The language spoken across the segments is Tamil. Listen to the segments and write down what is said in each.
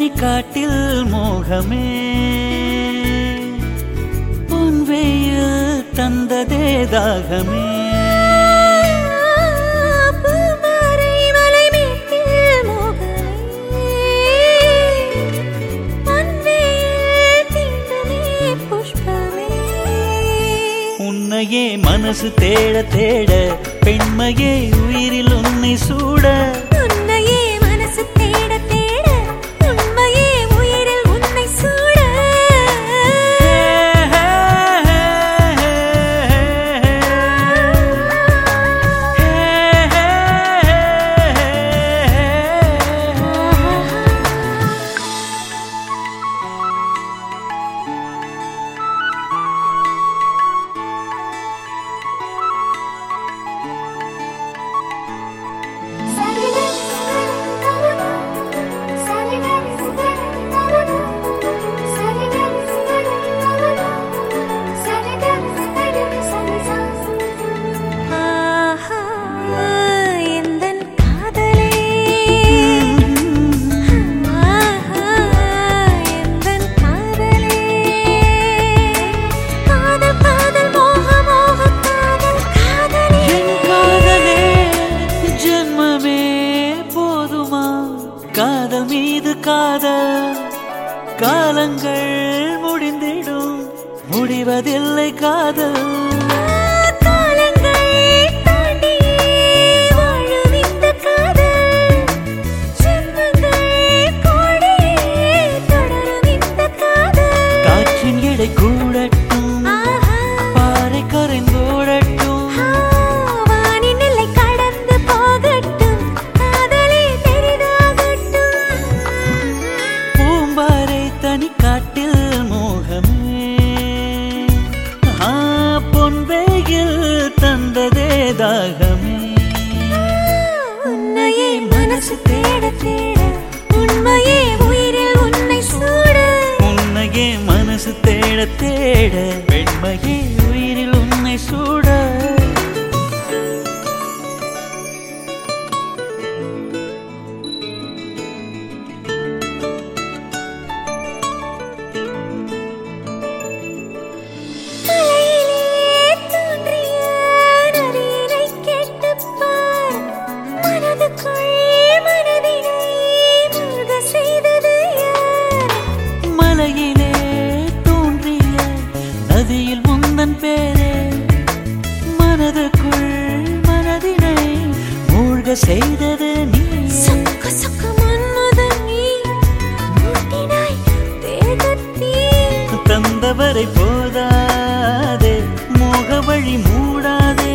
தனிக்காட்டில் மோகமே உன் வெயில் தந்ததே தாகமே பூமாரை மலை மேட்டில் மோகமே பொன்வேல் தீண்டுமே புஷ்பமே உன்னையே மனசு தேட தேட பெண்மையே உயிரில் உன்னை சூட உன்னையே மனசு தேட தேட உண்மையே உயிரில் உன்னை சூட ஆஹா எந்தன் காதலே ஆஹா எந்தன் காதலே காதல் காதல் மோக மோக காதல் காதலே என் காதலே ஜென்மமே போதுமா காதல் மீது காதல் காலங்கள் முடிந்திடும் முடிவதில்லை காதல் காலங்கள் தாண்டி வாழும் இந்த காதல் ஜென்மங்கள் கோடியே தொடரும் இந்த காதல் காற்றின் எடை கூடட்டும் ஆஹா பாறை கரைந்தோடட்டும் வானின் எல்லை கடந்து போகட்டும் காதலே பெரிதாகட்டும் பூம்பாறை தனி காட்டில் மோகமே ஆ, பொன்வேயில் தந்ததே தாகமே உன்னையே மனசு தேட தேட உண்மையே உயிரில் உன்னை சூட உன்னையே மனசு தேட தேட பெண்மையே உயிரில் உன்னை சூட மலையிலே தோன்றிய நதியினை கேட்டுப் பார். மனதுக்குள் மனதினை மூழ்க செய்தது யார்? மலையிலே தோன்றிய நதியில் முந்தன் பேரே மனதுக்குள் மனதினை மூழ்க செய்தது நீ சொக்கு சொக்கு மன்மதன் நீ மூட்டினாய் தேகத்தீ. தந்தவரை போதாதே மோக வழி மூடாதே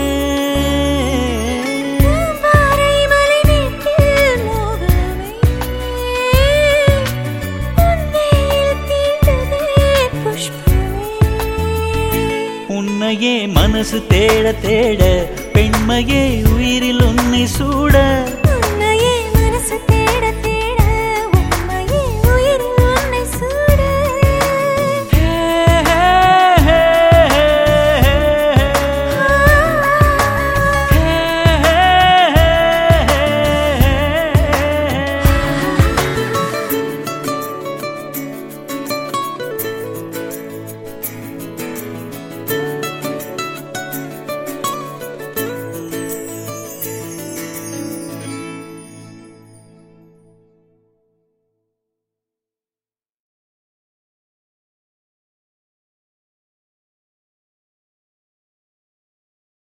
பாறை மலை மேட்டில் மோகமே. உன்மேல் தீண்டுதே புஷ்பமே. உன்னையே மனசு தேட தேட பெண்மையே உயிரில் உன்னை சூட